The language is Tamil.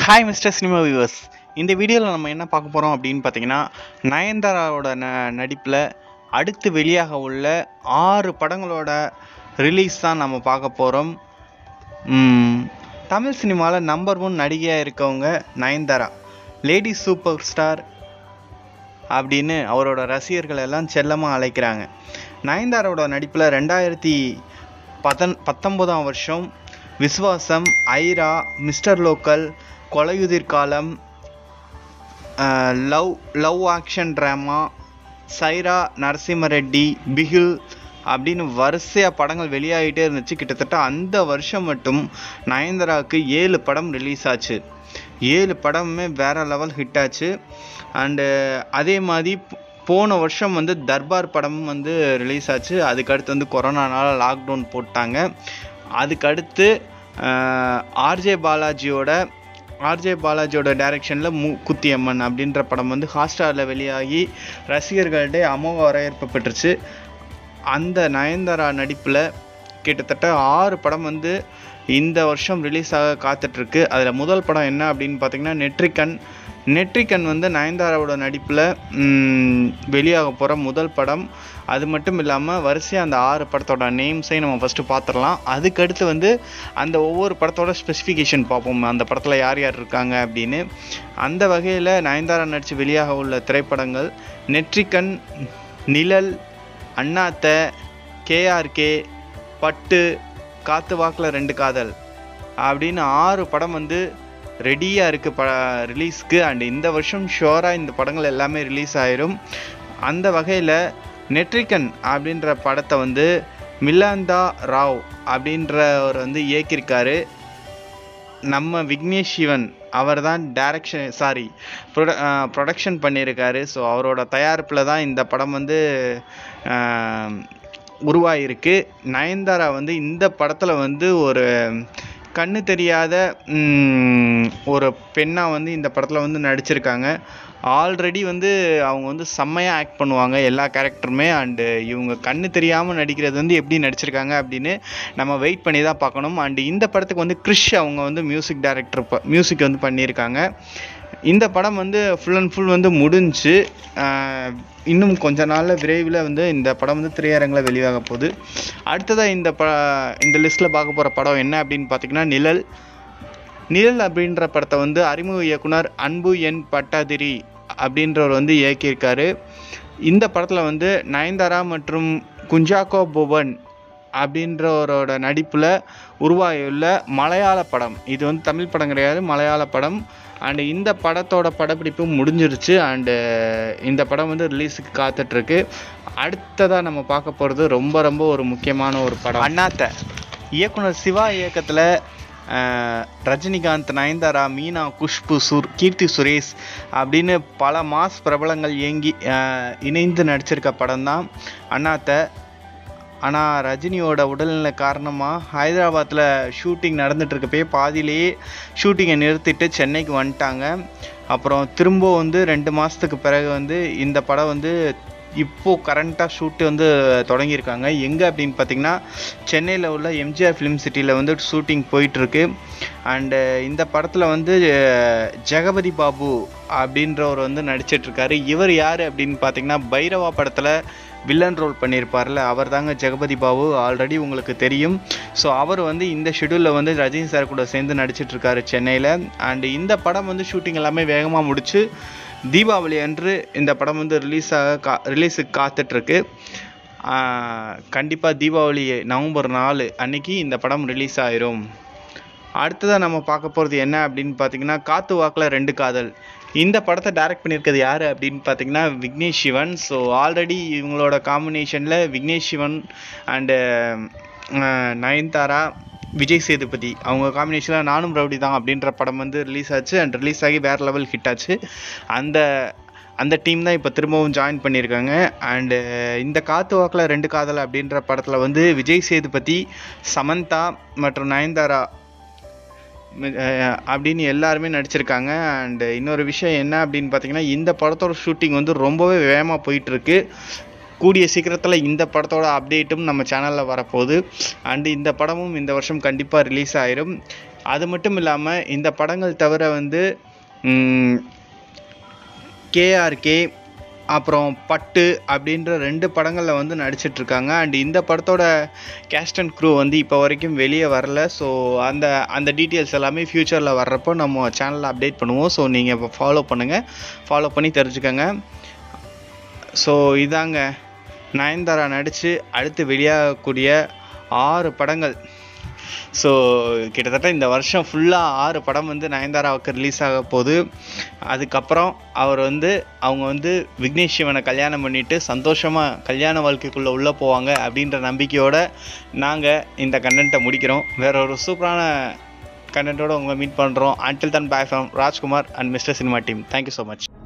ஹாய் மிஸ்டர் சினிமா வியூவர்ஸ் இந்த வீடியோவில் நம்ம என்ன பார்க்க போகிறோம் அப்படின்னு பார்த்தீங்கன்னா நயன்தாராவோட ந நடிப்பில் அடுத்து வெளியாக உள்ள ஆறு படங்களோட ரிலீஸ் தான் நம்ம பார்க்க போகிறோம் தமிழ் சினிமாவில் நம்பர் ஒன் நடிகையாக இருக்கவங்க நயன்தாரா லேடி சூப்பர் ஸ்டார் அப்படின்னு அவரோட ரசிகர்கள் எல்லாம் செல்லமாக அழைக்கிறாங்க நயன்தாராவோட நடிப்பில் ரெண்டாயிரத்தி பதன் பத்தொம்போதாம் வருஷம் Viswasam Airaa mister local Kolaiyuthir Kaalam love love action drama Sye Raa Narasimha Reddy Bigil அப்படின்னு வரிசையாக படங்கள் வெளியாகிட்டே இருந்துச்சு கிட்டத்தட்ட அந்த வருஷம் மட்டும் நயன்தாராவுக்கு ஏழு படம் ரிலீஸ் ஆச்சு ஏழு படமுமே வேற லெவல் ஹிட் ஆச்சு அண்டு அதே மாதிரி போ- போன வருஷம் வந்து தர்பார் படம் வந்து ரிலீஸ் ஆச்சு அதுக்கடுத்து வந்து கொரோனானால லாக்டவுன் போட்டாங்க அதுக்கடுத்து ஆர்ஜே பாலாஜியோட ஆர்ஜே பாலாஜியோட டைரக்ஷனில் மூ குத்தியம்மன் அப்படின்ற படம் வந்து ஹாட்ஸ்டாரில் வெளியாகி ரசிகர்களிடையே அமோக வரவேற்பு பெற்றுச்சு அந்த நயன்தாரா நடிப்பில் கிட்டத்தட்ட ஆறு படம் வந்து இந்த வருஷம் ரிலீஸ் ஆக காத்துட்ருக்கு அதில் முதல் படம் என்ன அப்படின்னு பார்த்தீங்கன்னா நெட்ரிகன் நெட்ரிகன் வந்து நயன்தாராவோட நடிப்பில் வெளியாக போகிற முதல் படம் அது மட்டும் இல்லாமல் வரிசையாக அந்த ஆறு படத்தோட நேம்ஸையும் நம்ம ஃபஸ்ட்டு பார்த்துடலாம் அதுக்கடுத்து வந்து அந்த ஒவ்வொரு படத்தோட ஸ்பெசிஃபிகேஷன் பார்ப்போம் அந்த படத்தில் யார் யார் இருக்காங்க அப்படின்னு அந்த வகையில் நயன்தாரா நடித்து வெளியாக உள்ள திரைப்படங்கள் நெட்ரிகன் நிழல் அண்ணாத்த கேஆர்கே பட்டு காத்து வாக்கில் ரெண்டு காதல் அப்படின்னு ஆறு படம் வந்து ரெடியாக இருக்குது ப ரிலீஸ்க்கு அண்ட் இந்த வருஷம் ஷுவராக இந்த படங்கள் எல்லாமே ரிலீஸ் ஆயிரும் அந்த வகையில் நெட்ரிகன் அப்படின்ற படத்தை வந்து மில்லாந்தா ராவ் அப்படின்றவர் வந்து இயக்கியிருக்காரு நம்ம விக்னேஷ் சிவன் அவர் தான் டைரக்ஷன் சாரி ப்ரொட ப்ரொடக்ஷன் பண்ணியிருக்காரு ஸோ அவரோட தயாரிப்பில் தான் இந்த படம் வந்து ஆஹ், உருவாகிருக்கு நயன்தாரா வந்து இந்த படத்தில் வந்து ஒரு கண்ணு தெரியாத ம், ஒரு பெண்ணாக வந்து இந்த படத்தில் வந்து நடிச்சிருக்காங்க ஆல்ரெடி வந்து அவங்க வந்து செம்மையாக ஆக்ட் பண்ணுவாங்க எல்லா கேரக்டருமே அண்டு இவங்க கண்ணு தெரியாமல் நடிக்கிறது வந்து எப்படி நடிச்சிருக்காங்க அப்படின்னு நம்ம வெயிட் பண்ணி தான் பார்க்கணும் அண்டு இந்த படத்துக்கு வந்து கிறிஷ் அவங்க வந்து மியூசிக் டைரக்டர் மியூசிக் வந்து பண்ணியிருக்காங்க இந்த படம் வந்து ஃபுல் அண்ட் ஃபுல் வந்து முடிஞ்சு ஆஹ், இன்னும் கொஞ்ச நாளில் விரைவில் வந்து இந்த படம் வந்து திரையரங்கில் வெளியாக போகுது அடுத்ததாக இந்த ப இந்த லிஸ்ட்டில் பார்க்க போகிற படம் என்ன அப்படின்னு பார்த்தீங்கன்னா நிழல் நிழல் அப்படின்ற படத்தை வந்து அறிமுக இயக்குனர் அன்பு என் பட்டாதிரி அப்படின்றவர் வந்து இயக்கியிருக்காரு இந்த படத்தில் வந்து நயன்தாரா மற்றும் குஞ்சாக்கோ புவன் அப்படின்றவரோட நடிப்பில் உருவாகியுள்ள மலையாள படம் இது வந்து தமிழ் படம் கிடையாது மலையாள படம் அண்டு இந்த படத்தோட படப்பிடிப்பு முடிஞ்சிருச்சு அண்டு இந்த படம் வந்து ரிலீஸுக்கு காத்துட்ருக்கு அடுத்ததாக நம்ம பார்க்க போகிறது ரொம்ப ரொம்ப ஒரு முக்கியமான ஒரு படம் அண்ணாத்த இயக்குனர் சிவா இயக்கத்தில் ஆஹ் ரஜினிகாந்த் நயன்தாரா மீனா குஷ்பு சுர் கீர்த்தி சுரேஷ் அப்படின்னு பல மாஸ் பிரபலங்கள் இயங்கி ஆஹ் இணைந்து நடிச்சிருக்க படம் தான் அண்ணாத்த ஆனால் ரஜினியோட உடல்நிலை காரணமாக ஹைதராபாத்தில் ஷூட்டிங் நடந்துட்டு இருக்கப்பயே பாதியிலேயே ஷூட்டிங்கை நிறுத்திட்டு சென்னைக்கு வந்துட்டாங்க அப்புறம் திரும்ப வந்து ரெண்டு மாதத்துக்கு பிறகு வந்து இந்த படம் வந்து இப்போது கரண்ட்டாக ஷூட்டு வந்து தொடங்கியிருக்காங்க எங்கே அப்படின்னு பார்த்தீங்கன்னா சென்னையில் உள்ள எம்ஜிஆர் ஃபிலிம் சிட்டியில் வந்து ஷூட்டிங் போயிட்டுருக்கு அண்டு இந்த படத்தில் வந்து அஹ், ஜெகபதி பாபு அப்படின்றவர் வந்து நடிச்சிட்ருக்காரு இவர் யார் அப்படின்னு பார்த்தீங்கன்னா பைரவா படத்தில் வில்லன் ரோல் பண்ணியிருப்பார்ல அவர் தாங்க ஜெகபதி பாபு ஆல்ரெடி உங்களுக்கு தெரியும் ஸோ அவர் வந்து இந்த ஷெடியூலில் வந்து ரஜினி சார் கூட சேர்ந்து நடிச்சிட்டு இருக்காரு சென்னையில் அண்ட் இந்த படம் வந்து ஷூட்டிங் எல்லாமே வேகமாக முடிச்சு தீபாவளி அன்று இந்த படம் வந்து ரிலீஸ் ஆக கா ரிலீஸுக்கு காத்துட்ருக்கு கண்டிப்பாக தீபாவளி நவம்பர் நாலு அன்னைக்கு இந்த படம் ரிலீஸ் ஆயிரும் அடுத்ததாக நம்ம பார்க்க போகிறது என்ன அப்படின்னு பார்த்தீங்கன்னா காத்து வாக்கில் ரெண்டு காதல் இந்த படத்தை டைரக்ட் பண்ணியிருக்கிறது யார் அப்படின்னு பார்த்தீங்கன்னா விக்னேஷ் சிவன் ஸோ ஆல்ரெடி இவங்களோட காம்பினேஷனில் விக்னேஷ் சிவன் அண்டு நயன்தாரா விஜய் சேதுபதி அவங்க காம்பினேஷனில் நானும் ரவுடி தான் அப்படின்ற படம் வந்து ரிலீஸ் ஆச்சு அண்ட் ரிலீஸ் ஆகி வேறு லெவல் ஹிட் ஆச்சு அந்த அந்த டீம் தான் இப்போ திரும்பவும் ஜாயின் பண்ணியிருக்காங்க அண்டு இந்த காத்து வாக்கில் ரெண்டு காதல் அப்படின்ற படத்தில் வந்து விஜய் சேதுபதி சமந்தா மற்றும் நயன்தாரா மி- அஹ் அப்படின்னு எல்லாருமே நடிச்சிருக்காங்க அண்ட் இன்னொரு விஷயம் என்ன அப்படின்னு பார்த்தீங்கன்னா இந்த படத்தோட ஷூட்டிங் வந்து ரொம்பவே வேகமாக போயிட்டுருக்கு கூடிய சீக்கிரத்தில் இந்த படத்தோட அப்டேட்டும் நம்ம சேனலில் வரப்போகுது அண்டு இந்த படமும் இந்த வருஷம் கண்டிப்பாக ரிலீஸ் ஆயிரும் அது மட்டும் இல்லாமல் இந்த படங்கள் தவிர வந்து கேஆர்கே அப்புறம் பட்டு அப்படின்ற ரெண்டு படங்களில் வந்து நடிச்சிட்டு இருக்காங்க அண்ட் இந்த படத்தோட கேஸ்ட் அண்ட் க்ரூ வந்து இப்போ வரைக்கும் வெளியே வரல ஸோ அந்த அந்த டீட்டெயில்ஸ் எல்லாமே ஃப்யூச்சரில் வர்றப்போ நம்ம சேனலில் அப்டேட் பண்ணுவோம் ஸோ நீங்கள் இப்போ ஃபாலோ பண்ணுங்கள் ஃபாலோ பண்ணி தெரிஞ்சுக்கோங்க ஸோ இதாங்க நயன்தாரா நடித்து அடுத்து வெளியாகக்கூடிய ஆறு படங்கள் ஸோ கிட்டத்தட்ட இந்த வருஷம் ஃபுல்லாக ஆறு படம் வந்து நயன்தாராவுக்கு ரிலீஸ் ஆக போகுது அதுக்கப்புறம் அவர் வந்து அவங்க வந்து விக்னேஷ் சிவனை கல்யாணம் பண்ணிட்டு சந்தோஷமாக கல்யாண வாழ்க்கைக்குள்ளே உள்ளே போவாங்க அப்படின்ற நம்பிக்கையோடு நாங்கள் இந்த கண்டென்ட்டை முடிக்கிறோம் வேற ஒரு சூப்பரான கண்டென்ட்டோட உங்களை மீட் பண்ணுறோம் until then bye from Rajkumar and mister cinema team thank you so much